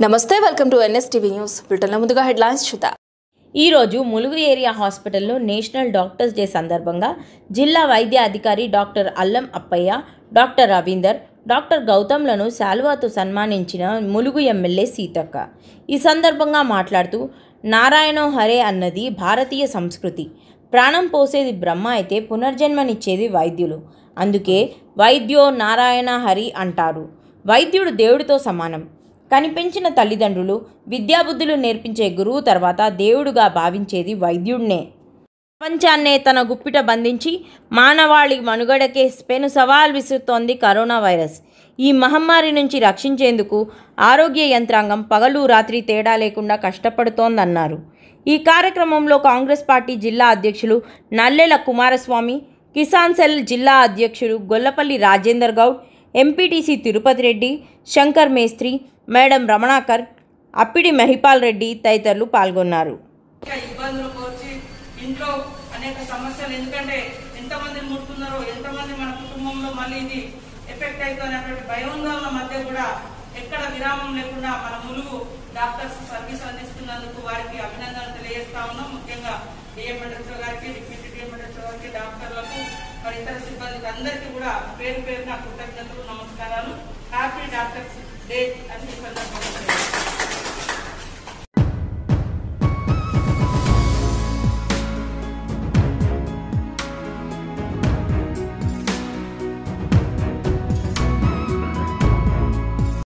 నమస్తే welcome to NSTV news బ్రిటన్లో ముందుగా హెడ్లైన్స్ చూద్దాం ఈరోజు ములుగు ఏరియా హాస్పిటల్లో నేషనల్ డాక్టర్స్ డే సందర్భంగా జిల్లా వైద్య అధికారి doctor Allam Appayya doctor Ravinder doctor గౌతమ్లను శాలువాతో సన్మానించిన ములుగు ఎమ్మెల్యే సీతక్క ఈ సందర్భంగా మాట్లాడుతూ నారాయణో హరే అన్నది భారతీయ సంస్కృతి ప్రాణం పోసేది బ్రహ్మ అయితే పునర్జన్మనిచ్చేది వైద్యులు అందుకే వైద్యో నారాయణ హరి అంటారు వైద్యుడు దేవుడితో సమానం కనిపించిన తల్లిదండ్రులు విద్యాబుద్ధులు నేర్పించే గురువు తర్వాత దేవుడుగా భావించేది వైద్యుడినే ప్రపంచాన్నే తన గుప్పిట బంధించి మానవాళి మనుగడకే పెను సవాల్ విసురుతోంది కరోనా వైరస్ ఈ మహమ్మారి నుంచి రక్షించేందుకు ఆరోగ్య యంత్రాంగం పగలు రాత్రి తేడా లేకుండా కష్టపడుతోందన్నారు ఈ కార్యక్రమంలో కాంగ్రెస్ పార్టీ జిల్లా అధ్యక్షులు నల్లెల కుమారస్వామి కిసాన్ సెల్ జిల్లా అధ్యక్షుడు గొల్లపల్లి రాజేందర్ గౌడ్ ఎంపీటీసీ తిరుపతి రెడ్డి శంకర్ మేస్త్రి మేడం రమణాకర్ అప్పిడి మహిపాల్ రెడ్డి తదితరులు పాల్గొన్నారు ఇంకా ఇబ్బందులు కోర్చి ఇంట్లో అనేక సమస్యలు ఎందుకంటే ఎంతమందిని ముట్టుకున్నారో ఎంతమంది మన కుటుంబంలో మళ్ళీ ఇది ఎఫెక్ట్ అవుతున్నటువంటి భయోందోళన మధ్య కూడా ఎక్కడ విరామం లేకుండా మన ములుగు డాక్టర్స్ సర్వీస్ అందిస్తున్నందుకు వారికి అభినందనలు తెలియజేస్తా ఉన్నాం ముఖ్యంగా డిఎంఎడ్హెచ్ఓ గారికి డిప్యూటీ డిఎంఎడ్హెచ్ఓ గారికి డాక్టర్లకు మరి ఇతర సిబ్బందికి అందరికీ కూడా పేరు పేరున కృతజ్ఞతలు నమస్కారాలు హ్యాపీ డాక్టర్స్ డే అని ఈ సందర్భంగా తెలియజేస్తున్నాను.